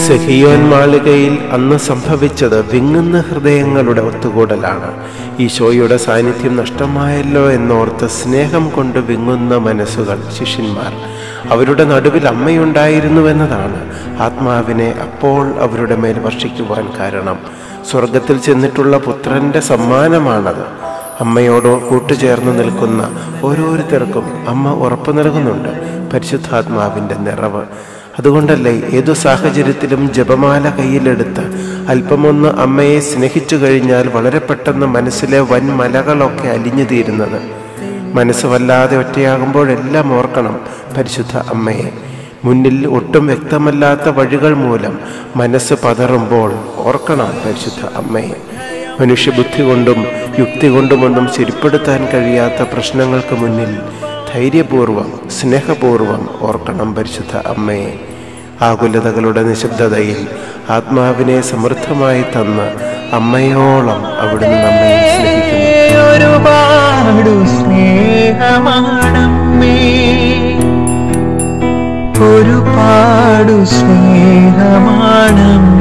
സെഹിയോൻ മാളികയിൽ അന്ന് സംഭവിച്ചത് വിങ്ങുന്ന ഹൃദയങ്ങളുടെ ഒത്തുകൂടലാണ് ഈശോയുടെ സാന്നിധ്യം നഷ്ടമായല്ലോ എന്നോർത്ത് സ്നേഹം കൊണ്ട് വിങ്ങുന്ന മനസ്സുകൾ ശിഷ്യന്മാർ അവരുടെ നടുവിൽ അമ്മയുണ്ടായിരുന്നുവെന്നതാണ് ആത്മാവിനെ അപ്പോൾ അവരുടെ മേൽ വർഷിക്കുവാൻ കാരണം സ്വർഗത്തിൽ ചെന്നിട്ടുള്ള പുത്രന്റെ സമ്മാനമാണത് അമ്മയോട് കൂട്ടുചേർന്ന് നിൽക്കുന്ന ഓരോരുത്തർക്കും അമ്മ ഉറപ്പു നൽകുന്നുണ്ട് പരിശുദ്ധാത്മാവിൻ്റെ നിറവ് അതുകൊണ്ടല്ലേ ഏതു സാഹചര്യത്തിലും ജപമാല കയ്യിലെടുത്ത് അല്പമൊന്ന് അമ്മയെ സ്നേഹിച്ചു കഴിഞ്ഞാൽ വളരെ പെട്ടെന്ന് മനസ്സിലെ വൻ മലകളൊക്കെ അലിഞ്ഞു തീരുന്നത് മനസ്സ് വല്ലാതെ ഒറ്റയാകുമ്പോഴെല്ലാം ഓർക്കണം പരിശുദ്ധ അമ്മയെ മുന്നിൽ ഒട്ടും വ്യക്തമല്ലാത്ത വഴികൾ മൂലം മനസ്സ് പതറുമ്പോൾ ഓർക്കണം പരിശുദ്ധ അമ്മയെ മനുഷ്യബുദ്ധി കൊണ്ടും യുക്തി കൊണ്ടുമൊന്നും ശരിപ്പെടുത്താൻ കഴിയാത്ത പ്രശ്നങ്ങൾക്ക് മുന്നിൽ ധൈര്യപൂർവം സ്നേഹപൂർവം ഓർക്കണം പരിശുദ്ധ അമ്മയെ ആകുലതകളുടെ നിശബ്ദതയിൽ ആത്മാവിനെ സമൃദ്ധമായി തന്ന് അമ്മയോളം അവിടുന്ന് നമ്മെ സ്നേഹിക്കുന്നു ഒരുപാടു സ്നേഹമാണമ്മേ ഒരുപാടു സ്നേഹമാണമ്മേ